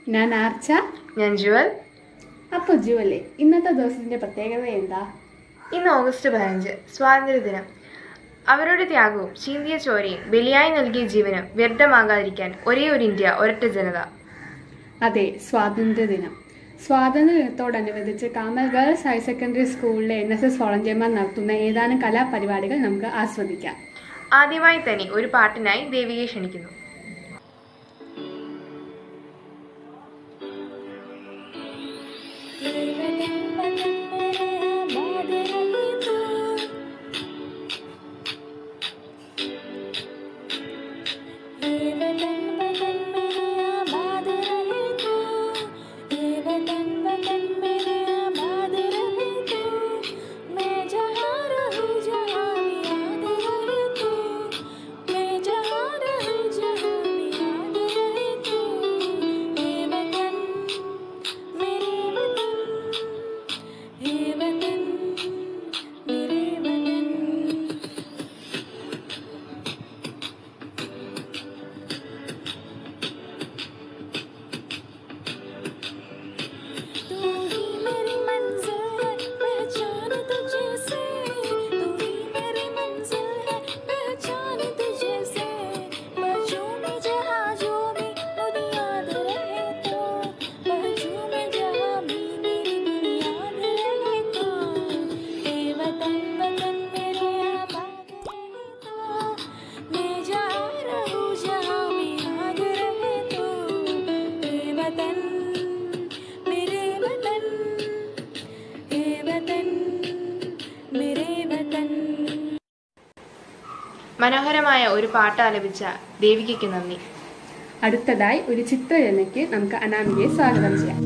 ഞാൻ ആർച്ച ഞാൻ ജുവൽ അപ്പോൾ ജുവല്ലേ ഇന്നത്തെ ദിവസത്തിന്റെ പ്രത്യേകത എന്താ ഇന്ന് ഓഗസ്റ്റ് പതിനഞ്ച് സ്വാതന്ത്ര്യദിനം അവരുടെ ത്യാഗവും ചീന്തിയ ചോരയും ബലിയായി നൽകിയ ജീവനും വ്യർത്ഥമാകാതിരിക്കാൻ ഒരേ ഒരു ഇന്ത്യ ഒരൊറ്റ ജനത അതെ സ്വാതന്ത്ര്യ ദിനം സ്വാതന്ത്ര്യ ദിനത്തോടനുബന്ധിച്ച് കാമൽ ഗേൾസ് ഹയർ സെക്കൻഡറി സ്കൂളിലെ എൻ എസ് എസ് വോളണ്ടിയർമാർ നടത്തുന്ന ഏതാനും കലാപരിപാടികൾ നമുക്ക് ആസ്വദിക്കാം ആദ്യമായി തന്നെ ഒരു പാട്ടിനായി ദേവികയെ ക്ഷണിക്കുന്നു മനോഹരമായ ഒരു പാട്ട് ആലപിച്ച ദേവികയ്ക്ക് നന്ദി അടുത്തതായി ഒരു ചിത്രരചനയ്ക്ക് നമുക്ക് അനാമികയെ സ്വാഗതം ചെയ്യാം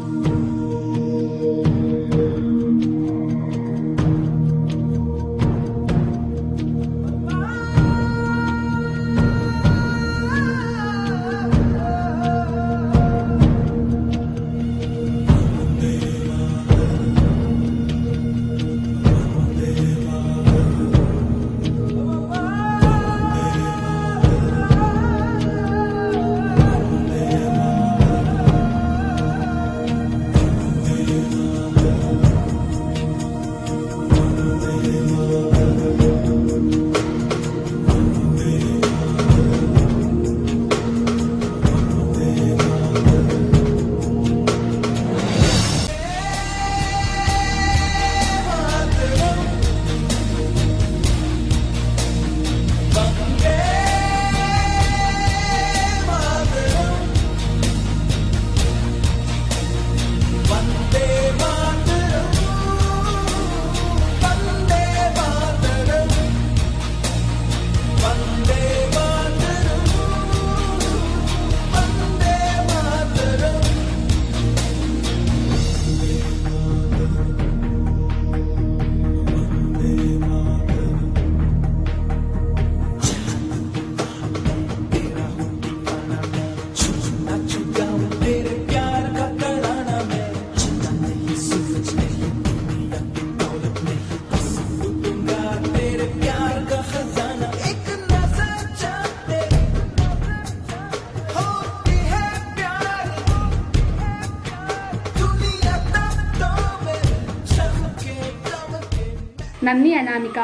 നന്ദി അനാമിക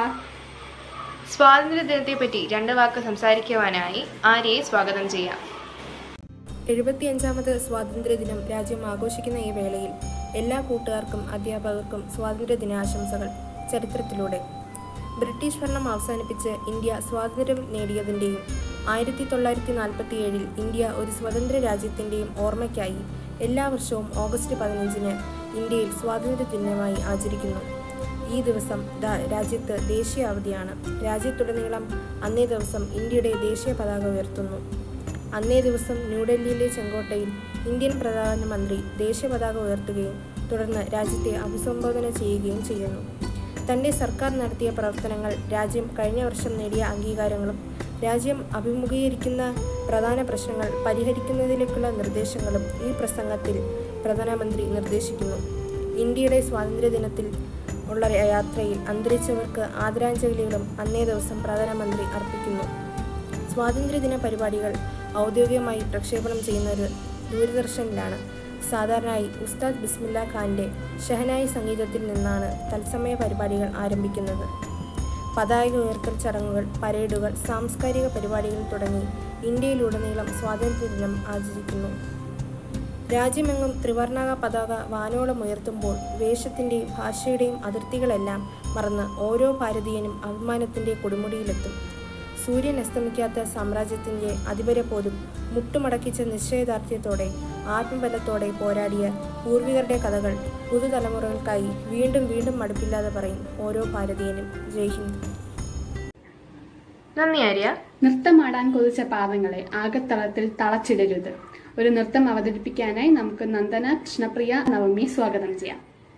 സ്വാതന്ത്ര്യദിനത്തെപ്പറ്റി രണ്ട് വാക്ക് സംസാരിക്കുവാനായി ആര്യയെ സ്വാഗതം ചെയ്യാം എഴുപത്തിയഞ്ചാമത് സ്വാതന്ത്ര്യദിനം രാജ്യം ആഘോഷിക്കുന്ന ഈ വേളയിൽ എല്ലാ കൂട്ടുകാർക്കും അധ്യാപകർക്കും സ്വാതന്ത്ര്യദിനാശംസകൾ ചരിത്രത്തിലൂടെ ബ്രിട്ടീഷ് ഭരണം അവസാനിപ്പിച്ച് ഇന്ത്യ സ്വാതന്ത്ര്യം നേടിയതിൻ്റെയും ആയിരത്തി തൊള്ളായിരത്തി നാൽപ്പത്തി ഏഴിൽ ഇന്ത്യ ഒരു സ്വതന്ത്ര രാജ്യത്തിൻ്റെയും ഓർമ്മയ്ക്കായി എല്ലാ വർഷവും ഓഗസ്റ്റ് പതിനഞ്ചിന് ഇന്ത്യയിൽ സ്വാതന്ത്ര്യ ദിനമായി ആചരിക്കുന്നു ഈ ദിവസം ദാ- രാജ്യത്ത് ദേശീയ അവധിയാണ് രാജ്യത്തുടനീളം അന്നേ ദിവസം ഇന്ത്യയുടെ ദേശീയ പതാക ഉയർത്തുന്നു അന്നേ ദിവസം ന്യൂഡൽഹിയിലെ ചെങ്കോട്ടയിൽ ഇന്ത്യൻ പ്രധാനമന്ത്രി ദേശീയ പതാക ഉയർത്തുകയും തുടർന്ന് രാജ്യത്തെ അഭിസംബോധന ചെയ്യുകയും ചെയ്യുന്നു തൻ്റെ സർക്കാർ നടത്തിയ പ്രവർത്തനങ്ങൾ രാജ്യം കഴിഞ്ഞ വർഷം നേടിയ അംഗീകാരങ്ങളും രാജ്യം അഭിമുഖീകരിക്കുന്ന പ്രധാന പ്രശ്നങ്ങൾ പരിഹരിക്കുന്നതിലേക്കുള്ള നിർദ്ദേശങ്ങളും ഈ പ്രസംഗത്തിൽ പ്രധാനമന്ത്രി നിർദ്ദേശിക്കുന്നു ഇന്ത്യയുടെ സ്വാതന്ത്ര്യദിനത്തിൽ ഉള്ള യാത്രയിൽ അന്തരിച്ചവർക്ക് ആദരാഞ്ജലികളും അന്നേ ദിവസം പ്രധാനമന്ത്രി അർപ്പിക്കുന്നു സ്വാതന്ത്ര്യദിന പരിപാടികൾ ഔദ്യോഗികമായി പ്രക്ഷേപണം ചെയ്യുന്നത് ദൂരദർശനിലാണ് സാധാരണയായി ഉസ്താദ് ബിസ്മില്ല ഖാന്റെ ഷഹനായി സംഗീതത്തിൽ നിന്നാണ് തത്സമയ പരിപാടികൾ ആരംഭിക്കുന്നത് പതാക ഉയർത്തൽ ചടങ്ങുകൾ പരേഡുകൾ സാംസ്കാരിക പരിപാടികൾ തുടങ്ങി ഇന്ത്യയിലുടനീളം സ്വാതന്ത്ര്യദിനം ആചരിക്കുന്നു രാജ്യമെങ്ങും ത്രിവർണക പതാക വാനോളം ഉയർത്തുമ്പോൾ വേഷത്തിൻ്റെയും ഭാഷയുടെയും അതിർത്തികളെല്ലാം മറന്ന് ഓരോ ഭാരതീയനും അഭിമാനത്തിൻ്റെ കൊടുമുടിയിലെത്തും സൂര്യൻ അസ്തമിക്കാത്ത സാമ്രാജ്യത്തിൻ്റെ അധിപരെ പോലും മുട്ടുമടക്കിച്ച നിശ്ചയദാർഢ്യത്തോടെ ആത്മബലത്തോടെ പോരാടിയ പൂർവികരുടെ കഥകൾ പുതുതലമുറകൾക്കായി വീണ്ടും വീണ്ടും മടുപ്പില്ലാതെ പറയും ഓരോ ഭാരതീയനും ജയ് ഹിന്ദ് നന്ദി ആര്യ നൃത്തമാടാൻ കൊതിച്ച പാദങ്ങളെ ആകത്തളത്തിൽ തളച്ചിടരുത് ഒരു നൃത്തം അവതരിപ്പിക്കാനായി നമുക്ക് നന്ദന കൃഷ്ണപ്രിയ നവമി സ്വാഗതം ചെയ്യാം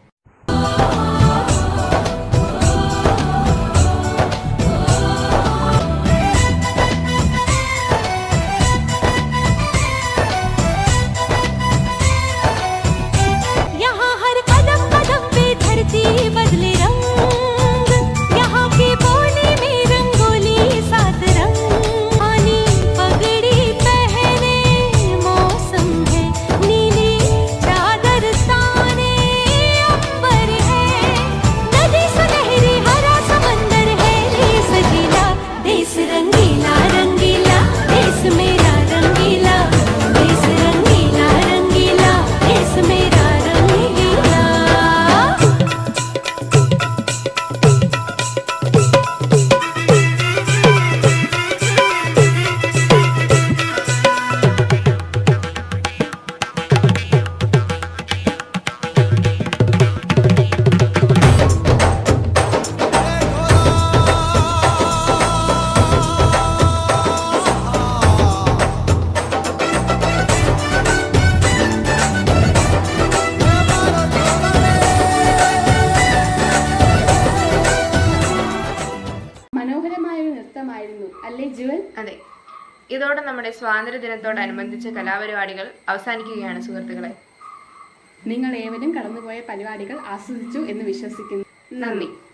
यहाँ हर कदम कदम पे धरती बदले रंग यहाँ की बोली में रंगोली सात रंग पानी पगड़ी पहने मौसम है नीली चादर ताने अंबर है नदी सुनहरी हरा समंदर है देश गीला देश रंगीला रंगीला देश मेरा रंगीला देश रंगीला रंगीला देश मेरा रंगीला മനോഹരമായ ഒരു നൃത്തമായിരുന്നു അല്ലേ ജുവൽ അതെ ഇതോടെ നമ്മുടെ സ്വാതന്ത്ര്യദിനത്തോടനുബന്ധിച്ച കലാപരിപാടികൾ അവസാനിക്കുകയാണ് സുഹൃത്തുക്കളെ നിങ്ങൾ ഏവരും കടന്നുപോയ പരിപാടികൾ ആസ്വദിച്ചു എന്ന് വിശ്വസിക്കുന്നു നന്ദി